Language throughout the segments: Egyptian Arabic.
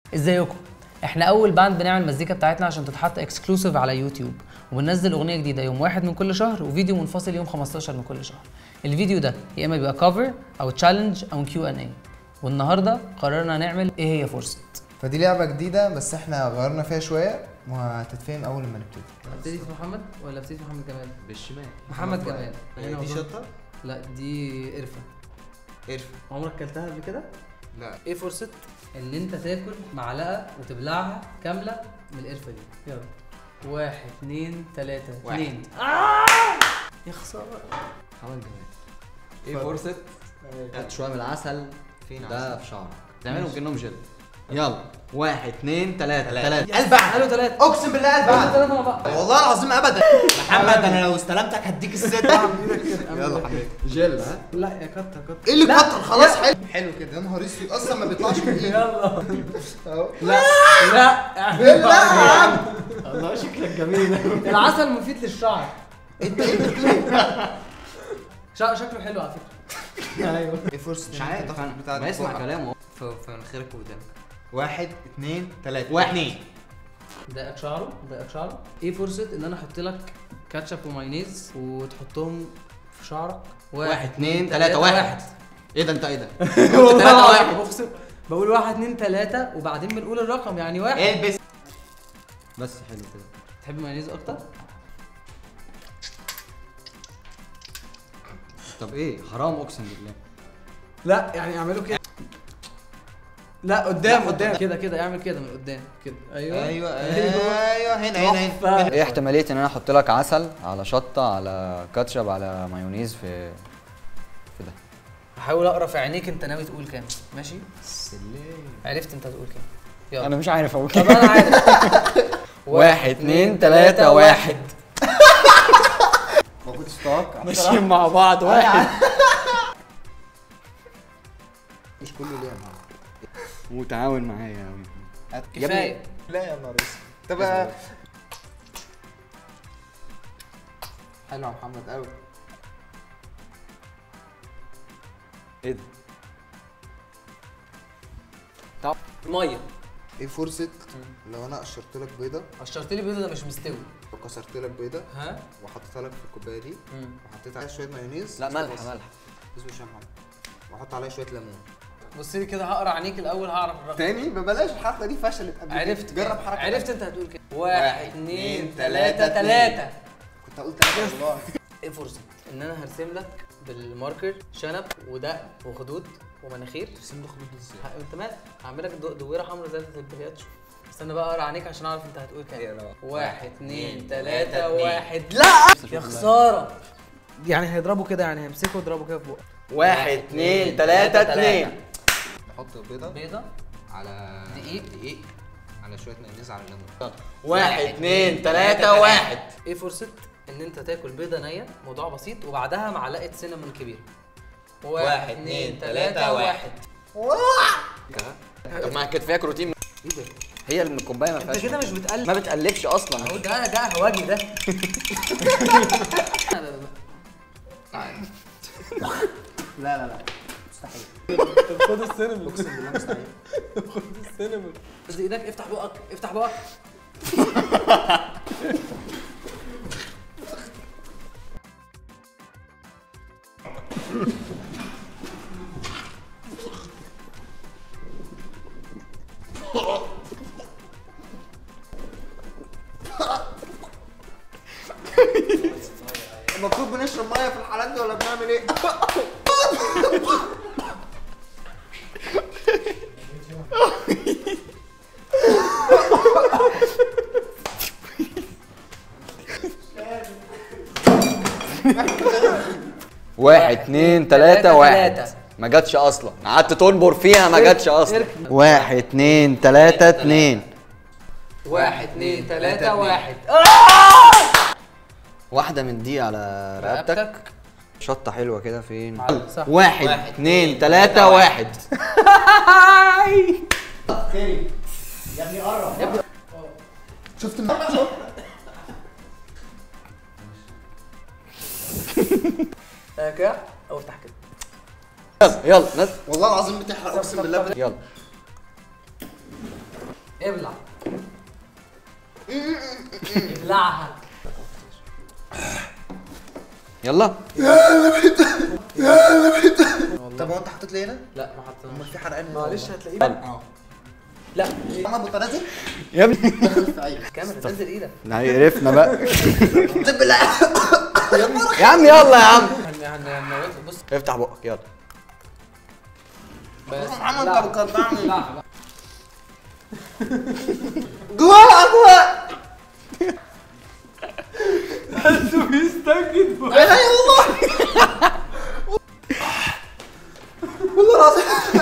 ازيكم احنا اول باند بنعمل مزيكا بتاعتنا عشان تتحط اكسكلوسيف على يوتيوب وبننزل اغنيه جديده يوم واحد من كل شهر وفيديو منفصل يوم 15 من كل شهر الفيديو ده يا اما بيبقى كفر او تشالنج او كيو ان اي والنهارده قررنا نعمل ايه هي فرصه فدي لعبة جديدة بس احنا غيرنا فيها شوية وهتتفهم أول لما نبتدي ابتدي في محمد ولا ابتدي في محمد جمال بالشمال محمد جمال هي دي شطه لا دي قرفه قرفه عمرك كلتها قبل كده لا ايه فرصه ان انت تاكل معلقه وتبلعها كامله من القرفه دي يلا واحد اتنين تلاته واحد. اتنين آه! يا خساره محمد جمال ايه فرصة هات شوية من العسل فين ده عسل؟ في شعرك تعملهم كأنهم جل يلا واحد اتنين تلاتة تلاتة. تلاتة قلب بعد قالوا تلاته اقسم بالله قلب قالوا بعد تلاته مع بعض والله العظيم ابدا محمد انا لو استلمتك هديك الست يلا حبيبي جل ها لا يا كتر كتر ايه اللي كتر خلاص حلو حلو كده يا نهار اسود أصلا ما بيطلعش من إيدي يلا أهو لا لا لا يا عم الله شكلك جميل العسل مفيد للشعر أنت إيه بتقول؟ شع- شكله حلو على فكره ايوه إيه فرصة مش إن أنت عارف تاخد انا بتاع ده بسمع فوق؟ كلامه في في مناخيرك وقدامك واحد اتنين تلاتة واحد. اتنين ضايقك شعره ضايقك شعره ايه فرصه ان انا احط لك كاتشب ومايونيز وتحطهم في شعرك واحد اتنين تلاتة واحد ايه ده انت ايه ده والله تلاتة واحد. العظيم اقسم بقول واحد اتنين تلاته وبعدين بنقول الرقم يعني واحد البس بس حلو كده تحب مايونيز اكتر؟ طب ايه حرام اقسم بالله لا يعني اعملوا كده لا قدام قدام كده كده اعمل كده من قدام كده ايوه ايوه ايوه هنا هنا هنا تحفة. ايه احتمالية ان انا احط لك عسل على شطة على كاتشب على مايونيز في في ده هحاول اقرا في عينيك انت ناوي تقول كام ماشي عرفت انت هتقول كام يلا انا مش عارف اقول طب انا عارف واحد اتنين تلاتة واحد ما كنتش متوقع ماشيين مع بعض واحد مش كله ليه يا معلم متعاون معايا قوي كفايه لا يا نهار اسود طب آه، حلو يا محمد قوي ايه ده ميه ايه فرصة لو انا قشرت لك بيضة قشرت لي بيضه ده مش مستوي وكسرت لك بيضة ها وحطيتها لك في الكوباية دي مم. وحطيت عليها شوية مايونيز لا بس- ملح ملح اسمه شاي محمد واحط عليها شوية ليمون بص لي كده هقرا عينيك الاول هعرف الرقم تاني ببلاش الحركة دي فشلت قبل كده. عرفت جرب حركة عرفت انت هتقول كده واحد اتنين اتنين، تلاته تلاتة، تلاته كنت هقول تلاتة والله ايه فرصة ان انا هرسم لك بالماركر شنب ودقن وخدود ومناخير ترسم له خدود ازاي؟ ه- انت مال هعمل لك دو- دويره حمراء زي البلياتشو استنى بقى اقرا عينيك عشان اعرف انت هتقول كام يلا. واحد اتنين اتنين، تلاته تلاتة، اتنين. واحد لا يا خساره يعني هيضربوا كده يعني هيمسكوا يضربوا كده في بقك واحد اتنين تلاتة اتنين نحط البيضة بيضه على دقيق. دقيق على شوية مايونيز على الليمون واحد اتنين تلاتة واحد ايه فرصه ان انت تاكل بيضه نيه موضوع بسيط وبعدها معلقه سينامون كبيره واحد، اتنين، تلاتة، واحد. طب ما كانت فيها كروتين ايه ده هي اللي من الكوبايه ما انت فيهاش كده مش بتقلب ما بتقلبش اصلا اهو ده ده هواجي ده لا لا لا مستحيل خد السينامون اقسم بالله مستحيل خد السينامون بس ايدك افتح بقك افتح بقك المفروض بنشرب ميه في الحالات دي ولا بنعمل ايه؟ واحد اتنين تلاتة واحد ما جاتش اصلا قعدت تنبر فيها ما جاتش اصلا اركب. واحد اتنين تلاتة اتنين واحد اتنين تلاتة واحد واحدة من دي على رقبتك رقبتك شطة حلوة كده فين صح واحد اتنين تلاتة واحد شفت الم- آه، كده او افتح كده يلا يلا نزل والله العظيم بتحرق اقسم بالله يلا ابلع ابلعها يلا طب هو انت حطيت لي هنا؟ لا ما حطيناش امال في حرقان معلش هتلاقيه اه لا محمد انت نازل؟ يا ابني كاميرا تنزل ايدك عرفنا بقى طب لا يا عم يلا يا عم هن- هن- هنموت بص افتح بقك يلا بس محمد لا. انت بتقطعني لا لا جوه جوه انا والله والله العظيم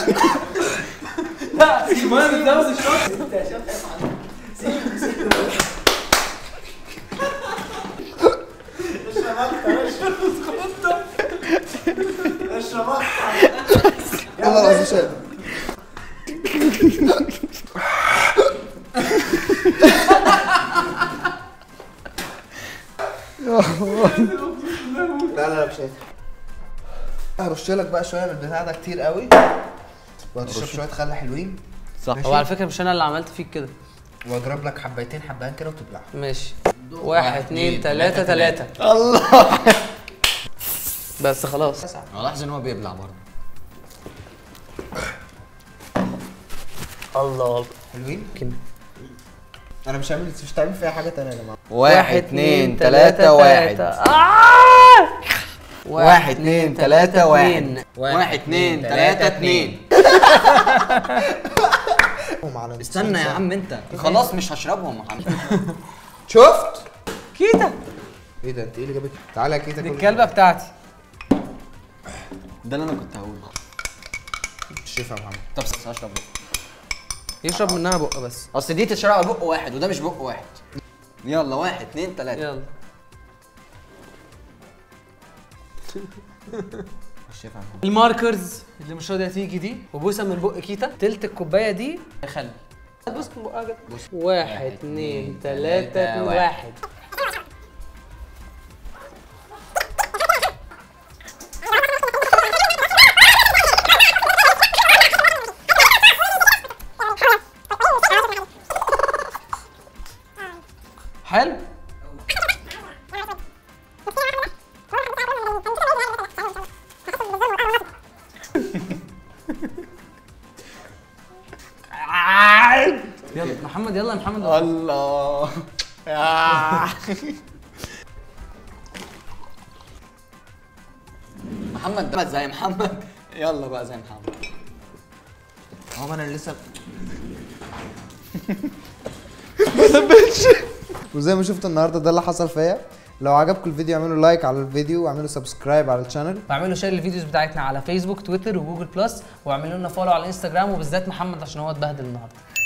لا المهم بتزود الشوط والله العظيم مش قادر لا لا لا مش قادر هرش لك بقى شويه من البتاع ده كتير قوي وهتشرب شويه خل حلوين صح هو على فكره مش انا اللي عملت فيك كده واضرب لك حبايتين حبان كده وتبلعهم ماشي واحد اتنين اتنين، تلاتة تلاتة، تلاتة الله بس خلاص لاحظ ان هو بيبلع برضه الله حلوين كده انا مش هعمل مش هتعمل فيها حاجه تانية يا جماعه واحد اتنين تلاتة واحد آه! واحد اتنين تلاتة واحد اتنين. واحد اتنين تلاتة اتنين هم على استنى يا عم انت خلاص مش هشربهم يا عم شفت كيتا ايه ده انت ايه اللي جابت تعالى يا كيتا دي كل- الكلبة بتاعتي ده اللي انا كنت هقوله الشيف يا محمد طب بس هشرب بقى يشرب منها بقى بس اصل دي تتشرب على بق واحد وده مش بق واحد يلا واحد اتنين تلاتة يلا الشيف يا محمد الماركرز اللي مش راضيه تيجي دي وبوسه من بق كيتا تلت الكوبايه دي خل بص من بقها كده واحد اتنين تلاتة اتنين واحد حلو يلا محمد يلا يا محمد الله يا محمد ده زي محمد يلا بقى زي محمد هو انا لسه وزي ما شفتوا النهارده ده اللي حصل فيا لو عجبكم الفيديو اعملوا لايك على الفيديو واعملوا سبسكرايب على الشانل واعملوا شير للفيديوز بتاعتنا على فيسبوك تويتر وجوجل بلس واعملوا لنا فولو على الانستجرام وبالذات محمد عشان هو اتبهدل النهارده